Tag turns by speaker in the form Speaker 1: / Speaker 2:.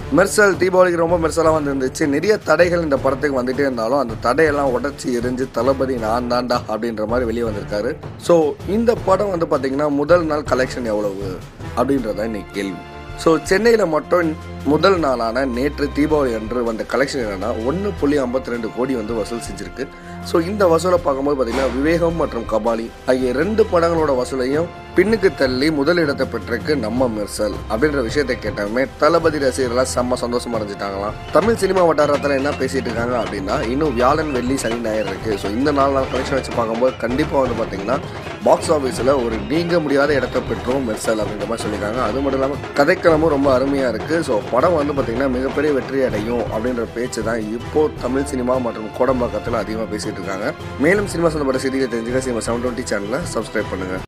Speaker 1: மெர்சல் தீபாவளிக்கு ரொம்ப மெர்சலாக வந்துருந்துச்சு நிறைய தடைகள் இந்த படத்துக்கு வந்துட்டே இருந்தாலும் அந்த தடையெல்லாம் உடச்சி எரிஞ்சு தளபதி நான் தாண்டா அப்படின்ற மாதிரி வெளியே வந்திருக்காரு ஸோ இந்த படம் வந்து பார்த்தீங்கன்னா முதல் நாள் கலெக்ஷன் எவ்வளவு அப்படின்றத இன்னைக்கு கேள்வி ஸோ சென்னையில் மட்டும் முதல் நாளான நேற்று தீபாவளி அன்று வந்த கலெக்ஷன் என்னன்னா ஒன்று புள்ளி ஐம்பத்தி ரெண்டு கோடி வந்து வசூல் செஞ்சிருக்கு ஸோ இந்த வசூலை பார்க்கும்போது பார்த்தீங்கன்னா விவேகம் மற்றும் கபாலி ஆகிய ரெண்டு படங்களோட வசூலையும் பின்னுக்கு தள்ளி முதலிடத்தை பெற்றிருக்கு நம்ம மெர்சல் அப்படின்ற விஷயத்தை கேட்டாலுமே தளபதி ரசிகர்களாக செம்ம சந்தோஷமா அடைஞ்சிட்டாங்களாம் தமிழ் சினிமா வட்டாரத்தில் என்ன பேசிட்டு இருக்காங்க அப்படின்னா இன்னும் வியாழன் வெள்ளி சனி ஞாயிறு இருக்கு ஸோ இந்த நாலு நாள் கலெக்ஷன் வச்சு பார்க்கும்போது கண்டிப்பாக வந்து பார்த்தீங்கன்னா பாக்ஸ் ஆஃபீஸில் ஒரு நீங்க முடியாத இடத்தை பெற்றோம் மெர்சல் அப்படின்ற மாதிரி சொல்லியிருக்காங்க அது மட்டும் இல்லாமல் கதைக்களமும் ரொம்ப அருமையாக இருக்குது ஸோ படம் வந்து பார்த்தீங்கன்னா மிகப்பெரிய வெற்றி அடையும் அப்படின்ற பேச்சு தான் இப்போ தமிழ் சினிமா மற்றும் கோடம்பாக்கத்தில் அதிகமாக பேசிட்டு இருக்காங்க மேலும் சினிமா சம்பந்தப்பட்ட செய்திகளை தெரிஞ்சுக்க சினிமா செவன் டுவெண்ட்டி சேனலை சப்ஸ்கிரைப் பண்ணுங்கள்